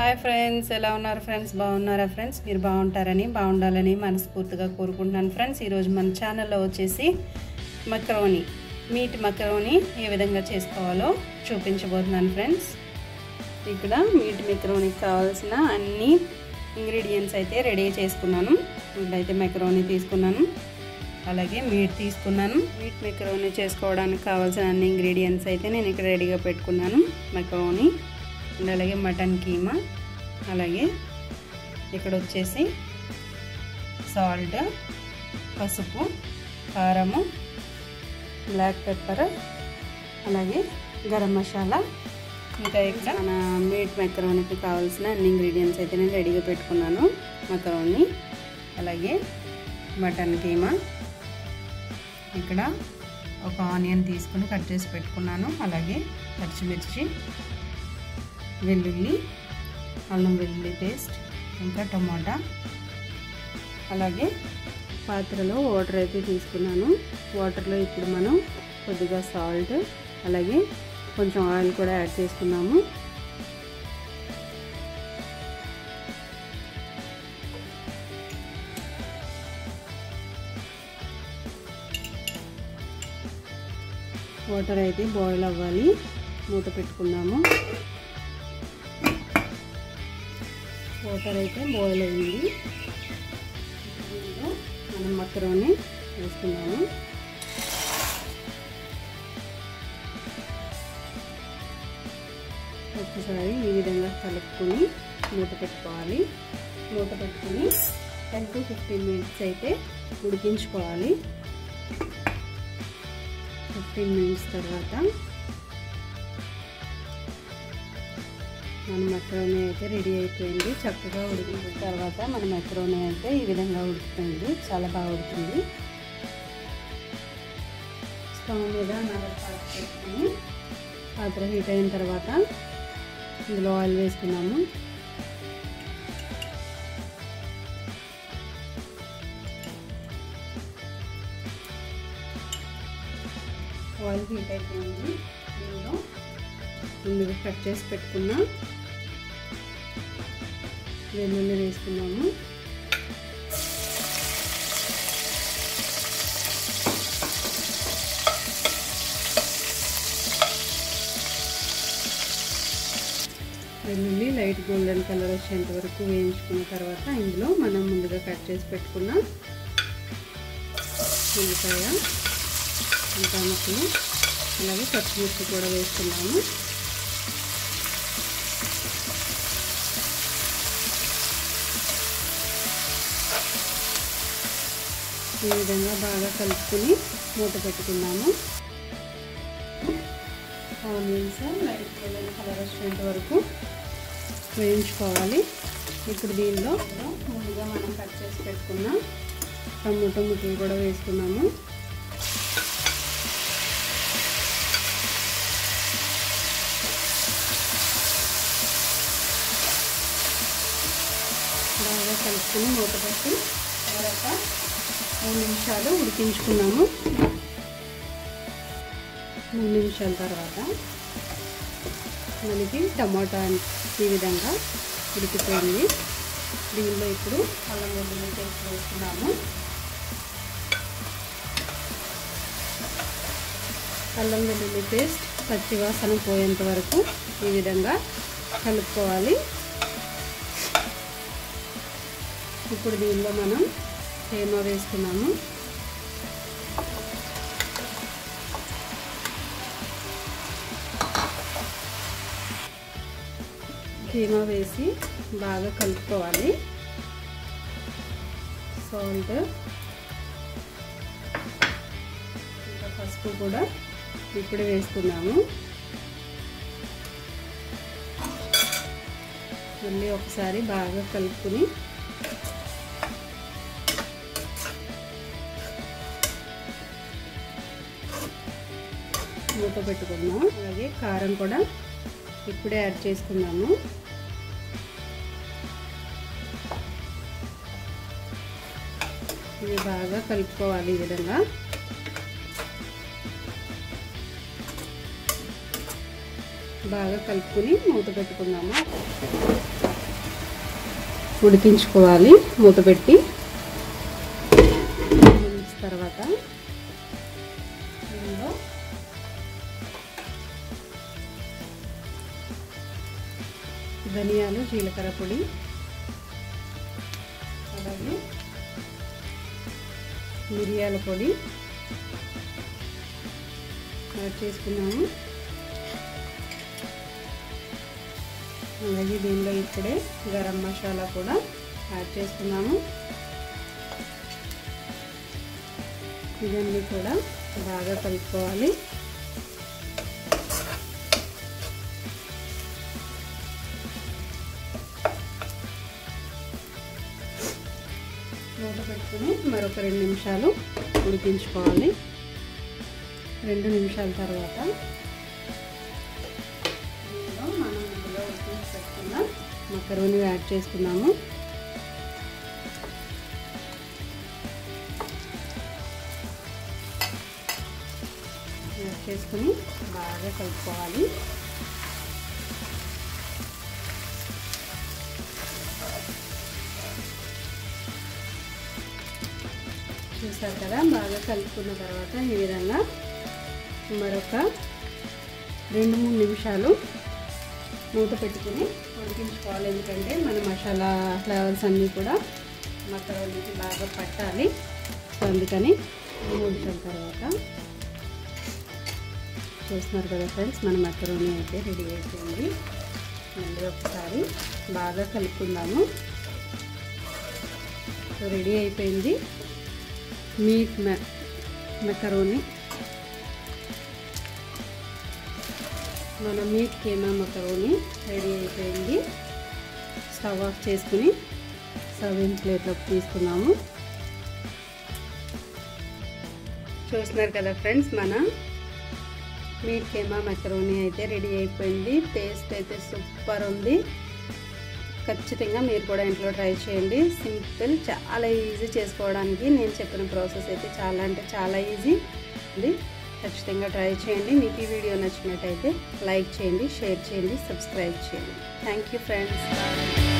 hi friends ఎలా ఉన్నారు friends బాగున్నారా ఫ్రెండ్స్ మీరు బాగుంటారని బాగుండాలని మనస్ఫూర్తిగా కోరుకుంటున్నాను ఫ్రెండ్స్ ఈరోజు మన ఛానల్లో వచ్చేసి మక్రోని మీట్ మక్రోని ఏ విధంగా చేసుకోవాలో చూపించబోతున్నాను ఫ్రెండ్స్ ఇక్కడ మీట్ మెక్రోనికి కావాల్సిన అన్ని ఇంగ్రీడియంట్స్ అయితే రెడీ చేసుకున్నాను ఇప్పుడైతే మెక్రోని తీసుకున్నాను అలాగే మీట్ తీసుకున్నాను మీట్ మెక్రోని చేసుకోవడానికి కావాల్సిన అన్ని ఇంగ్రీడియంట్స్ అయితే నేను ఇక్కడ రెడీగా పెట్టుకున్నాను మెక్రోని అండ్ అలాగే మటన్ కీమా అలాగే ఇక్కడ వచ్చేసి సాల్ట్ పసుపు కారము బ్లాక్ పెప్పర్ అలాగే గరం మసాలా ఇంకా ఇక్కడ మన మీట్ మెకరోనికి కావాల్సిన అన్ని ఇంగ్రీడియంట్స్ అయితే నేను రెడీగా పెట్టుకున్నాను మకరోని అలాగే మటన్ కీమా ఇక్కడ ఒక ఆనియన్ తీసుకుని కట్ చేసి పెట్టుకున్నాను అలాగే పచ్చిమిర్చి వెల్లుల్లి అల్లం వెల్లుల్లి పేస్ట్ ఇంకా టమాటా అలాగే పాత్రలో వాటర్ అయితే తీసుకున్నాను వాటర్లో ఇప్పుడు మనం కొద్దిగా సాల్ట్ అలాగే కొంచెం ఆయిల్ కూడా యాడ్ చేసుకున్నాము వాటర్ అయితే బాయిల్ అవ్వాలి మూత పెట్టుకుందాము వాటర్ అయితే బాయిల్ అయింది దీనిలో మనం మక్కరోని వేసుకున్నాము ఒకసారి ఈ విధంగా కలుపుకొని మూత పెట్టుకోవాలి మూత పెట్టుకొని టెన్ టు ఫిఫ్టీన్ మినిట్స్ అయితే ఉడికించుకోవాలి ఫిఫ్టీన్ మినిట్స్ తర్వాత మన మెక్రోనీ అయితే రెడీ అయిపోయింది చక్కగా ఉడికిన తర్వాత మన మెక్రోనీ అయితే ఈ విధంగా ఉడుకుతుంది చాలా బాగా ఉడుకుతుంది స్టవ్ మీద నల్ల పాత్ర పెట్టుకొని పాత్ర హీట్ అయిన తర్వాత ఇందులో ఆయిల్ వేసుకున్నాము ఆయిల్ హీట్ అయిపోయింది దీనిలో ముందుగా కట్ చేసి పెట్టుకున్న వెల్లుల్లి వేసుకున్నాము వెల్లుల్లి లైట్ గోల్డెన్ కలర్ వచ్చేంత వరకు వేయించుకున్న తర్వాత ఇందులో మనం ముందుగా కట్ చేసి పెట్టుకున్న ఉల్లిపాయ ఇంకా ముక్కలు అలాగే పచ్చిమిర్చి కూడా వేసుకున్నాము ఈ విధంగా బాగా కలుపుకొని మూత పెట్టుకున్నాము ఆనియన్స్ లైట్ గోల్డెన్ కలర్ వచ్చేంత వరకు వేయించుకోవాలి ఇప్పుడు దీనిలో ముందుగా మనం కట్ చేసి పెట్టుకున్న టమాటో ముక్కలు కూడా వేసుకున్నాము బాగా కలుపుకొని మూత పెట్టి తర్వాత మూడు నిమిషాలు ఉడికించుకున్నాము మూడు నిమిషాల తర్వాత మనకి టమాటా ఈ విధంగా ఉడికిపోయింది దీనిలో ఇప్పుడు అల్లం వెల్లుల్లి పేస్ట్ వేస్తున్నాము అల్లం వెల్లుల్లి పేస్ట్ పచ్చివాసన పోయేంత వరకు ఈ విధంగా కలుపుకోవాలి ఇప్పుడు దీనిలో మనం హేమ వేసుకున్నాము హేమ వేసి బాగా కలుపుకోవాలి సాల్ట్ ఇంకా పసుపు కూడా ఇప్పుడు వేసుకున్నాము మళ్ళీ ఒకసారి బాగా కలుపుకుని మూత పెట్టుకున్నాము అలాగే కారం కూడా ఇప్పుడే యాడ్ చేసుకున్నాము ఇవి బాగా కలుపుకోవాలి ఈ విధంగా బాగా కలుపుకొని మూత పెట్టుకుందాము ఉడికించుకోవాలి మూత పెట్టి తర్వాత ఇందులో ధనియాలు జీలకర్ర పొడి అలాగే మిరియాల పొడి యాడ్ చేసుకున్నాము అలాగే దీనిలో ఇప్పుడే గరం మసాలా కూడా యాడ్ చేసుకున్నాము ఇవన్నీ కూడా బాగా కలుపుకోవాలి మూత పెట్టుకుని మరొక రెండు నిమిషాలు ఉడికించుకోవాలి రెండు నిమిషాల తర్వాత దీనిలో మనం ఇందులో ఉడికించి పెట్టుకున్న మకరోని యాడ్ చేసుకున్నాము యాడ్ చేసుకుని బాగా కలుపుకోవాలి చూసారు కదా బాగా కలుపుకున్న తర్వాత ఈ విధంగా మరొక రెండు మూడు నిమిషాలు మూత పెట్టుకుని ఉడికించుకోవాలి ఎందుకంటే మన మసాలా ఫ్లేవర్స్ అన్నీ కూడా మకరోనికి బాగా పట్టాలి సో అందుకని మూడు నిమిషాల తర్వాత చూస్తున్నారు కదా ఫ్రెండ్స్ మన మకరోని అయితే రెడీ అయిపోయింది మళ్ళీ ఒకసారి బాగా కలుపుకుందాము సో రెడీ అయిపోయింది మీట్ మెకరోని మన మీట్ కేమా మకరోని రెడీ అయిపోయింది స్టవ్ ఆఫ్ చేసుకుని సర్వింగ్ ప్లేట్లోకి తీసుకున్నాము చూస్తున్నారు కదా ఫ్రెండ్స్ మన మీట్ కేమా మెకరోని అయితే రెడీ అయిపోయింది టేస్ట్ అయితే సూపర్ ఉంది ఖచ్చితంగా మీరు కూడా ఇంట్లో ట్రై చేయండి సింపుల్ చాలా ఈజీ చేసుకోవడానికి నేను చెప్పిన ప్రాసెస్ అయితే చాలా అంటే చాలా ఈజీ ఉంది ఖచ్చితంగా ట్రై చేయండి మీకు ఈ వీడియో నచ్చినట్టయితే లైక్ చేయండి షేర్ చేయండి సబ్స్క్రైబ్ చేయండి థ్యాంక్ యూ ఫ్రెండ్స్